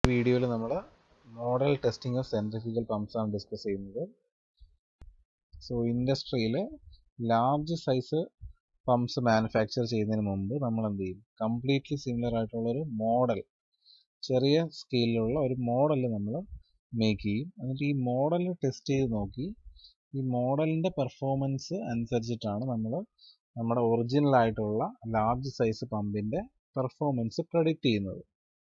വീഡിയോയിൽ നമ്മൾ model testing of centrifugal pumps ആണ് ഡിസ്കസ് ചെയ്യുന്നത് സോ ഇൻഡസ്ട്രിയിൽ ലാർജ് സൈസ് പമ്പ്സ് മാനുഫാക്ചർ ചെയ്യുന്നതിന് മുമ്പ് നമ്മൾ എന്ത് ചെയ്യും കംപ്ലീറ്റ്ലി സിമിലർ ആയിട്ടുള്ള ഒരു മോഡൽ ചെറിയ സ്കെയിലുള്ള ഒരു മോഡൽ നമ്മൾ മേക്ക് ചെയ്യും എന്നിട്ട് ഈ മോഡൽ ടെസ്റ്റ് ചെയ്ത് നോക്കി ഈ മോഡലിൻ്റെ പെർഫോമൻസ് അനുസരിച്ചിട്ടാണ് നമ്മൾ നമ്മുടെ ഒറിജിനൽ ആയിട്ടുള്ള ലാർജ് സൈസ് പമ്പിൻ്റെ പെർഫോമൻസ് പ്രഡിക്റ്റ് ചെയ്യുന്നത്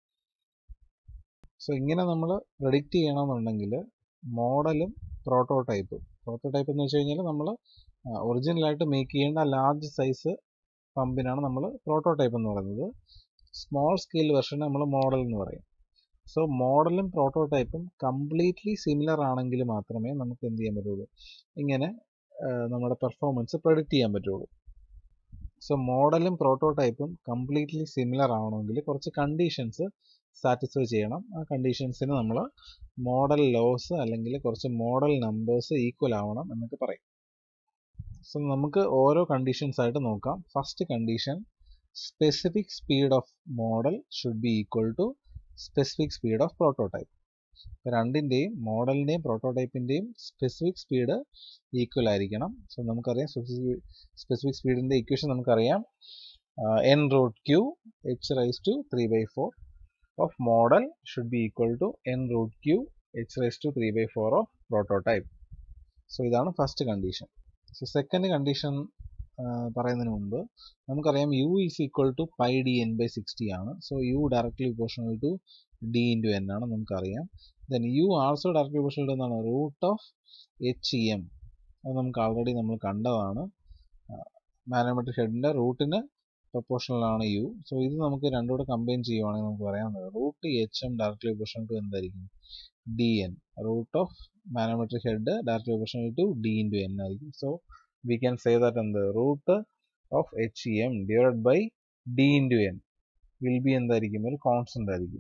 സോ ഇങ്ങനെ നമ്മൾ പ്രഡിക്റ്റ് ചെയ്യണമെന്നുണ്ടെങ്കിൽ മോഡലും പ്രോട്ടോടൈപ്പും പ്രോട്ടോടൈപ്പ് എന്ന് വെച്ച് കഴിഞ്ഞാൽ നമ്മൾ ഒറിജിനലായിട്ട് മേക്ക് ചെയ്യേണ്ട ലാർജ് സൈസ് പമ്പിനാണ് നമ്മൾ പ്രോട്ടോടൈപ്പ് എന്ന് പറയുന്നത് സ്മോൾ സ്കെയിൽ വെർഷൻ നമ്മൾ മോഡൽ എന്ന് പറയും സോ മോഡലും പ്രോട്ടോടൈപ്പും കംപ്ലീറ്റ്ലി സിമിലർ ആണെങ്കിൽ മാത്രമേ നമുക്ക് എന്ത് ചെയ്യാൻ പറ്റുള്ളൂ ഇങ്ങനെ നമ്മുടെ പെർഫോമൻസ് പ്രഡിക്റ്റ് ചെയ്യാൻ പറ്റുള്ളൂ സോ മോഡലും പ്രോട്ടോടൈപ്പും കംപ്ലീറ്റ്ലി സിമിലർ ആവണമെങ്കിൽ കുറച്ച് കണ്ടീഷൻസ് സാറ്റിസ്ഫൈ ചെയ്യണം ആ കണ്ടീഷൻസിന് നമ്മൾ മോഡൽ ലോസ് അല്ലെങ്കിൽ കുറച്ച് മോഡൽ നമ്പേഴ്സ് ഈക്വൽ ആവണം എന്നൊക്കെ പറയും സോ നമുക്ക് ഓരോ കണ്ടീഷൻസ് ആയിട്ട് നോക്കാം first condition specific speed of model should be equal to specific speed of prototype രണ്ടിൻ്റെയും മോഡലിൻ്റെയും പ്രോട്ടോടൈപ്പിൻ്റെയും സ്പെസിഫിക് സ്പീഡ് ഈക്വൽ ആയിരിക്കണം സോ നമുക്കറിയാം സ്പെസിഫിക് സ്പീഡിൻ്റെ ഇക്വേഷൻ നമുക്കറിയാം N root Q H raise to three by four of model should be equal to N root Q H raise to three by four of prototype so ഇതാണ് first condition so second condition പറയുന്നതിന് മുമ്പ് നമുക്കറിയാം U is equal to pi D N by sixty ആണ് so U directly proportional to D into N ആണ് നമുക്കറിയാം then U also directly proportional to എന്താണ് root of H E M അത് നമുക്ക് already നമ്മൾ കണ്ടതാണ് മാനോമെട്രിക് ഹെഡിൻ്റെ റൂട്ടിന് പ്രൊപ്പോർഷണൽ ആണ് യു സോ ഇത് നമുക്ക് രണ്ടുകൂടെ കമ്പൈൻ ചെയ്യുവാണെങ്കിൽ നമുക്ക് പറയാൻ root H M directly proportional to എന്തായിരിക്കും D N root of manometric head directly proportional to D into N ആയിരിക്കും so we can say that എന്ത് root of H E M divide by D into N will be എന്തായിരിക്കും ഒരു constant ആയിരിക്കും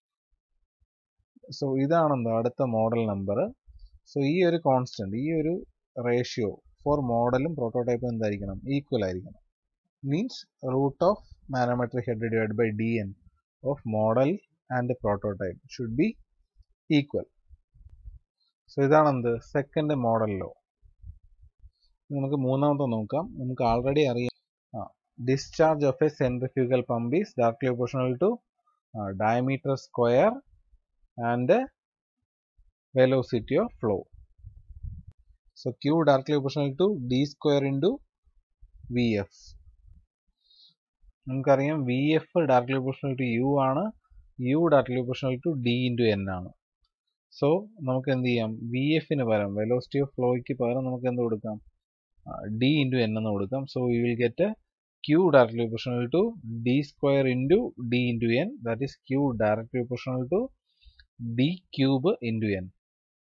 so ഇതാണ് എന്താ അടുത്ത model number so ഈ ഒരു കോൺസ്റ്റന്റ് ഈ ഒരു റേഷ്യോ ഫോർ മോഡലും പ്രോട്ടോടൈപ്പും എന്തായിരിക്കണം ഈക്വൽ ആയിരിക്കണം means root of manometric head divide by D N of model and prototype should be equal so ഇതാണ് എന്ത് സെക്കൻഡ് മോഡൽ ലോ നമുക്ക് മൂന്നാമത്തെ നോക്കാം നമുക്ക് ആൾറെഡി അറിയാം discharge of a centrifugal pump is directly proportional to diameter square and velocity of flow so Q directly proportional to D square into V F നമുക്കറിയാം V F directly proportional to U ആണ് U directly proportional to D into N ആണ് so നമുക്ക് എന്ത് ചെയ്യാം V എഫിന് പകരം velocity of ഫ്ലോയ്ക്ക് പകരം നമുക്ക് എന്ത് കൊടുക്കാം ഡി ഇൻറ്റു എൻ എന്ന് കൊടുക്കാം so you will get Q directly proportional to D square into D into N that is Q directly proportional to D cube into N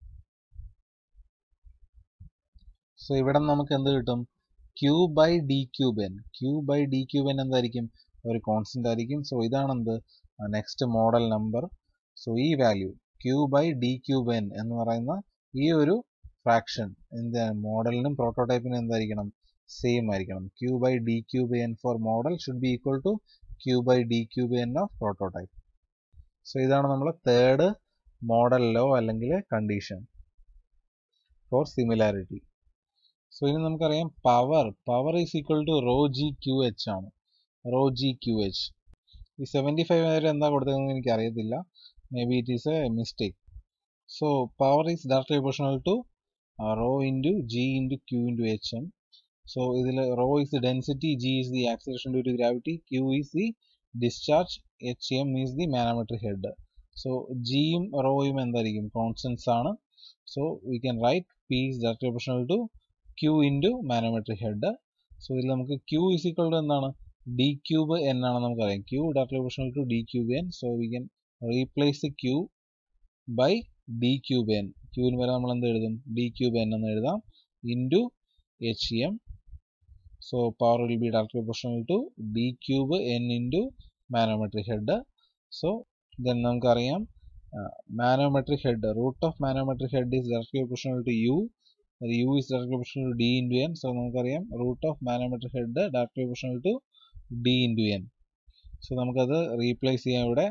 so ഇവിടെ നമുക്ക് എന്ത് കിട്ടും Q by D cube N Q by D cube N എന്തായിരിക്കും ഒരു constant ആയിരിക്കും so ഇതാണ് എന്ത് next model number so ഈ value Q by D cube N എന്ന് പറയുന്ന ഈ ഒരു ഫ്രാക്ഷൻ എന്ത് മോഡലിനും പ്രോട്ടോടൈപ്പിനും എന്തായിരിക്കണം സെയിം ആയിരിക്കണം Q by D cube N for model should be equal to Q by D cube N of prototype so ഇതാണ് നമ്മൾ തേർഡ് മോഡൽ ലോ അല്ലെങ്കിൽ കണ്ടീഷൻ ഫോർ സിമിലാരിറ്റി സോ ഇനി നമുക്കറിയാം power power is equal to rho G Q H ആണ് rho G Q H ഈ seventy five വരെ എന്താ കൊടുത്തതെന്ന് എനിക്ക് അറിയത്തില്ല may be it is a mistake so power is directly proportional to rho into G into Q into H M so ഇതിൽ rho is the density G is the acceleration due to gravity Q is the discharge H M is the manometric head so ജിയും റോയും എന്തായിരിക്കും constants ആണ് so we can write P is directly proportional to Q into manometric head so ഇതിൽ നമുക്ക് Q is equal to എന്താണ് D cube N ആണ് നമുക്കറിയാം Q directly proportional to D cube N so we can replace Q by D cube N ക്യൂവിന് വരെ നമ്മൾ എന്ത് എഴുതും ഡി ക്യൂബ് എൻ എന്ന് എഴുതാം into H M so power will be directly proportional to D cube N into manometric head so then നമുക്കറിയാം manometric head root of manometric head is directly proportional to U U is directly proportional to D into N so നമുക്കറിയാം root of manometric head directly proportional to D into N so നമുക്കത് replace ചെയ്യാം ഇവിടെ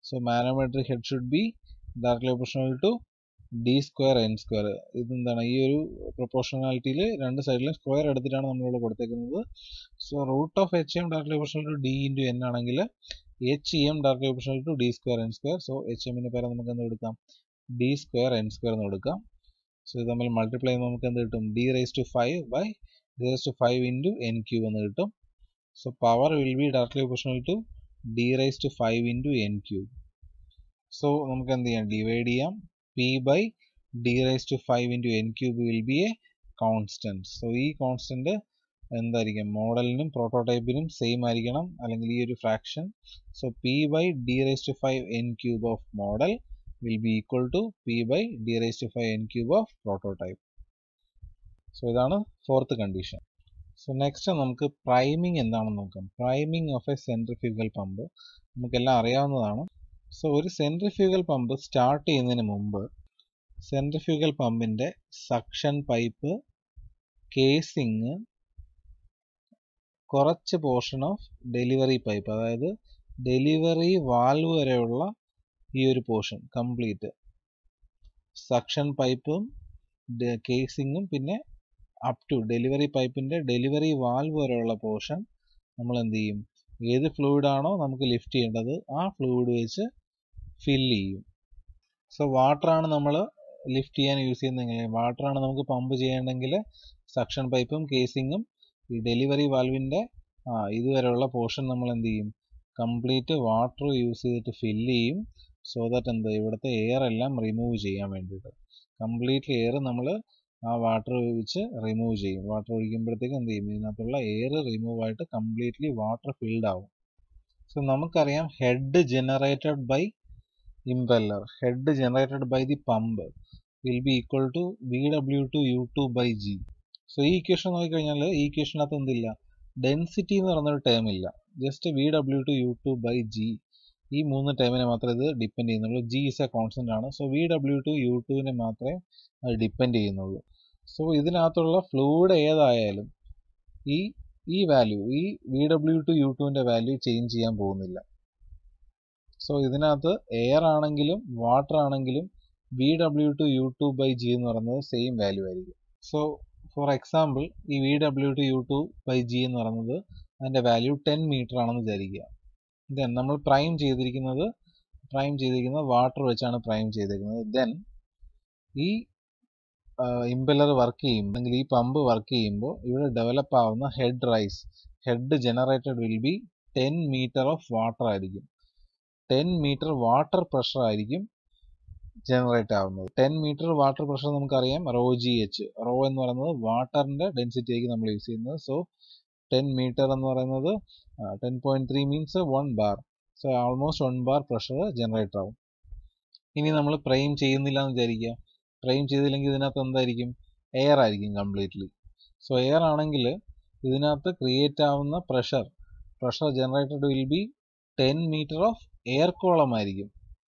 so manometric head should be directly proportional to D square N square ഇതെന്താണ് ഈ ഒരു പ്രൊപ്പോർഷണാലിറ്റിയിൽ രണ്ട് സൈഡിലും square എടുത്തിട്ടാണ് നമ്മളിവിടെ കൊടുത്തേക്കുന്നത് so root of H M directly proportional to D into N ആണെങ്കിൽ H M directly proportional to D square N square so H എമ്മിന് പേരെ നമുക്ക് എന്ത് കൊടുക്കാം ഡി സ്ക്വയർ എൻ സ്ക്വയർ എന്ന് കൊടുക്കാം സോ ഇത് തമ്മിൽ മൾട്ടിപ്ലൈ ചെയ്യുമ്പോൾ നമുക്ക് എന്ത് കിട്ടും D raise to five by D raise to five into N cube എന്ന് കിട്ടും so power will be directly proportional to D raise to five into N cube so നമുക്ക് എന്ത് ചെയ്യാം ഡിവൈഡ് ചെയ്യാം P by D raise to five into N cube will be a constant so ഈ constant എന്തായിരിക്കും മോഡലിനും പ്രോട്ടോടൈപ്പിനും same ആയിരിക്കണം അല്ലെങ്കിൽ ഈ ഒരു fraction so P by D raise to five N cube of model will be equal to P by D raise to five N cube of prototype so ഇതാണ് fourth condition so next നമുക്ക് priming എന്താണെന്ന് നോക്കാം priming of a centrifugal pump നമുക്കെല്ലാം അറിയാവുന്നതാണ് so ഒരു centrifugal pump start ചെയ്യുന്നതിന് മുമ്പ് centrifugal പമ്പിൻ്റെ സക്ഷൻ പൈപ്പ് കേസിങ് കുറച്ച് പോർഷൻ ഓഫ് ഡെലിവറി പൈപ്പ് അതായത് ഡെലിവറി വാൽവ് വരെയുള്ള ഈ ഒരു പോർഷൻ കംപ്ലീറ്റ് സക്ഷൻ പൈപ്പും കേസിങ്ങും പിന്നെ അപ് ടു ഡെലിവറി പൈപ്പിൻ്റെ ഡെലിവറി വാൽവ് വരെയുള്ള പോർഷൻ നമ്മൾ എന്ത് ചെയ്യും ഏത് ഫ്ലൂയിഡ് ആണോ നമുക്ക് ലിഫ്റ്റ് ചെയ്യേണ്ടത് ആ ഫ്ലൂയിഡ് വെച്ച് ഫില്ല് ചെയ്യും സോ വാട്ടറാണ് നമ്മൾ ലിഫ്റ്റ് ചെയ്യാൻ യൂസ് ചെയ്യുന്നതെങ്കിൽ വാട്ടറാണ് നമുക്ക് പമ്പ് ചെയ്യണമെങ്കിൽ സക്ഷൻ പൈപ്പും കേസിങ്ങും ഈ ഡെലിവറി വാൽവിൻ്റെ ഇതുവരെയുള്ള പോർഷൻ നമ്മൾ എന്ത് ചെയ്യും കംപ്ലീറ്റ് വാട്ടർ യൂസ് ചെയ്തിട്ട് ഫില്ല് ചെയ്യും സോ ദാറ്റ് എന്ത് ഇവിടുത്തെ എയർ എല്ലാം റിമൂവ് ചെയ്യാൻ വേണ്ടിയിട്ട് കംപ്ലീറ്റ്ലി എയർ നമ്മൾ ആ വാട്ടർ വെച്ച് റിമൂവ് ചെയ്യും വാട്ടർ ഒഴിക്കുമ്പോഴത്തേക്ക് എന്ത് ചെയ്യും ഇതിനകത്തുള്ള എയർ റിമൂവ് ആയിട്ട് കംപ്ലീറ്റ്ലി വാട്ടർ ഫിൽഡ് ആവും സോ നമുക്കറിയാം head generated by impeller head generated by the pump will be equal to V W two U two by G so ഈ ഇക്വേഷൻ നോക്കിക്കഴിഞ്ഞാൽ ഈ ഇക്വേഷനകത്ത് എന്തില്ല ഡെൻസിറ്റി എന്ന് പറയുന്നൊരു ടേം ഇല്ല just V W two U two by G ഈ മൂന്ന് ടേമിനെ മാത്രമേ ഇത് ഡിപ്പെൻഡ് ചെയ്യുന്നുള്ളൂ ജി ഇസ് എ കോൺസ്റ്റന്റ് ആണ് so V W two U ടുവിനെ മാത്രമേ അത് ഡിപ്പെൻഡ് ചെയ്യുന്നുള്ളൂ സോ ഇതിനകത്തുള്ള ഫ്ലൂയിഡ് ഏതായാലും ഈ ഈ വാല്യൂ ഈ വി ഡബ്ല്യു ടു യു ടുവിൻ്റെ വാല്യൂ ചേഞ്ച് ചെയ്യാൻ പോകുന്നില്ല സോ ഇതിനകത്ത് എയർ ആണെങ്കിലും വാട്ടർ ആണെങ്കിലും V W two U two by G എന്ന് പറയുന്നത് സെയിം വാല്യൂ ആയിരിക്കും സോ ഫോർ എക്സാമ്പിൾ ഈ V W two U two by G എന്ന് പറയുന്നത് അതിൻ്റെ വാല്യൂ ടെൻ മീറ്റർ ആണെന്ന് വിചാരിക്കുക ദെൻ നമ്മൾ പ്രൈം ചെയ്തിരിക്കുന്നത് പ്രൈം ചെയ്തിരിക്കുന്നത് വാട്ടർ വെച്ചാണ് പ്രൈം ചെയ്തിരിക്കുന്നത് ദെൻ ഈ ഇമ്പല്ലർ വർക്ക് ചെയ്യുമ്പോൾ അല്ലെങ്കിൽ ഈ പമ്പ് വർക്ക് ചെയ്യുമ്പോൾ ഇവിടെ ഡെവലപ്പ് ആവുന്ന head rise head generated will be ten metre of water ആയിരിക്കും ടെൻ മീറ്റർ വാട്ടർ പ്രഷർ ആയിരിക്കും ജനറേറ്റ് ആവുന്നത് ടെൻ മീറ്റർ വാട്ടർ പ്രഷർ നമുക്കറിയാം റോ ജി എച്ച് റോ എന്ന് പറയുന്നത് വാട്ടറിന്റെ ഡെൻസിറ്റി ആയിരിക്കും നമ്മൾ യൂസ് ചെയ്യുന്നത് സോ ടെൻ മീറ്റർ എന്ന് പറയുന്നത് ten point three means one bar so almost one bar pressure generate ആവും ഇനി നമ്മൾ പ്രൈം ചെയ്യുന്നില്ല എന്ന് വിചാരിക്കുക പ്രൈം ചെയ്തില്ലെങ്കിൽ ഇതിനകത്ത് എന്തായിരിക്കും എയർ ആയിരിക്കും കംപ്ലീറ്റ്ലി സോ എയർ ആണെങ്കിൽ ഇതിനകത്ത് ക്രിയേറ്റ് ആവുന്ന pressure pressure generated will be ten metre of air column ആയിരിക്കും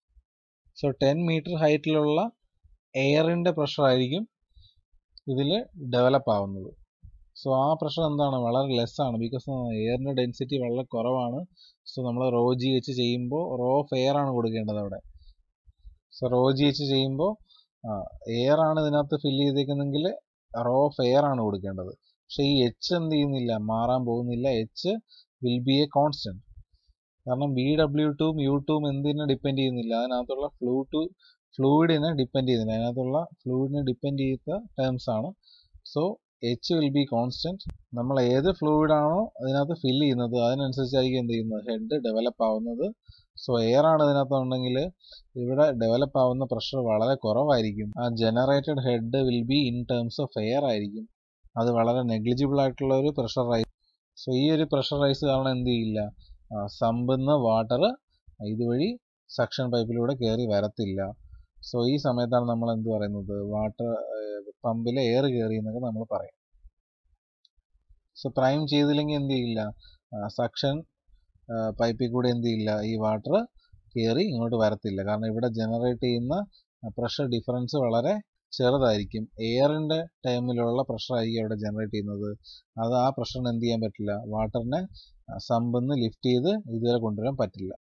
സോ ടെൻ മീറ്റർ ഹൈറ്റിലുള്ള എയറിൻ്റെ പ്രഷർ ആയിരിക്കും ഇതിൽ ഡെവലപ്പ് ആവുന്നത് സോ ആ പ്രഷർ എന്താണ് വളരെ ലെസ് ആണ് ബിക്കോസ് എയറിൻ്റെ ഡെൻസിറ്റി വളരെ കുറവാണ് സോ നമ്മൾ റോ ജി വെച്ച് ചെയ്യുമ്പോൾ റോ ഓഫ് എയർ ആണ് കൊടുക്കേണ്ടത് അവിടെ സോ റോ ജി വെച്ച് ചെയ്യുമ്പോൾ എയർ ആണ് ഇതിനകത്ത് ഫില്ല് ചെയ്തേക്കുന്നെങ്കിൽ റോ ഓഫ് എയർ ആണ് കൊടുക്കേണ്ടത് പക്ഷേ ഈ എച്ച് എന്ത് ചെയ്യുന്നില്ല മാറാൻ പോകുന്നില്ല H will be a constant കാരണം വി ഡബ്ല്യു ടുവും യു ടുവും എന്തിനെ ഡിപ്പെൻഡ് ചെയ്യുന്നില്ല അതിനകത്തുള്ള ഫ്ലൂ ടു ഫ്ലൂയിഡിനെ ഡിപ്പെൻഡ് ചെയ്യുന്നില്ല അതിനകത്തുള്ള ഫ്ലൂയിഡിനെ ഡിപ്പെൻഡ് ചെയ്ത ടേംസ് ആണ് so H will be constant നമ്മൾ ഏത് ഫ്ലൂയിഡ് ആണോ അതിനകത്ത് ഫില്ല് ചെയ്യുന്നത് അതിനനുസരിച്ചായിരിക്കും എന്ത് ചെയ്യുന്നത് ഹെഡ് ഡെവലപ്പ് ആവുന്നത് സോ എയർ ആണ് ഇതിനകത്ത് ഉണ്ടെങ്കിൽ ഇവിടെ ഡെവലപ്പ് ആവുന്ന പ്രഷർ വളരെ കുറവായിരിക്കും ആ generated head will be in terms of air ആയിരിക്കും അത് വളരെ നെഗ്ലിജിബിൾ ആയിട്ടുള്ള ഒരു പ്രഷർ റൈസ് സോ ഈ ഒരു പ്രഷർ റൈസ് കാരണം എന്ത് ചെയ്യില്ല സമ്പുന്ന വാട്ടർ ഇതുവഴി സക്ഷൻ പൈപ്പിലൂടെ കയറി വരത്തില്ല സോ ഈ സമയത്താണ് നമ്മൾ എന്ത് പറയുന്നത് വാട്ടർ പമ്പിലെ എയർ കയറി എന്നൊക്കെ നമ്മൾ പറയും സോ പ്രൈം ചെയ്തില്ലെങ്കിൽ എന്ത് ചെയ്യില്ല സക്ഷൻ പൈപ്പിൽ കൂടെ എന്ത് ചെയ്യില്ല ഈ വാട്ടർ കയറി ഇങ്ങോട്ട് വരത്തില്ല കാരണം ഇവിടെ ജനറേറ്റ് ചെയ്യുന്ന പ്രഷർ ഡിഫറൻസ് വളരെ ചെറുതായിരിക്കും എയറിൻ്റെ ടൈമിലുള്ള പ്രഷർ ആയിരിക്കും അവിടെ ജനറേറ്റ് ചെയ്യുന്നത് അത് ആ പ്രഷറിന് എന്ത് ചെയ്യാൻ പറ്റില്ല വാട്ടറിനെ സമ്പന്ന് ലിഫ്റ്റ് ചെയ്ത് ഇതുവരെ കൊണ്ടുവരാൻ പറ്റില്ല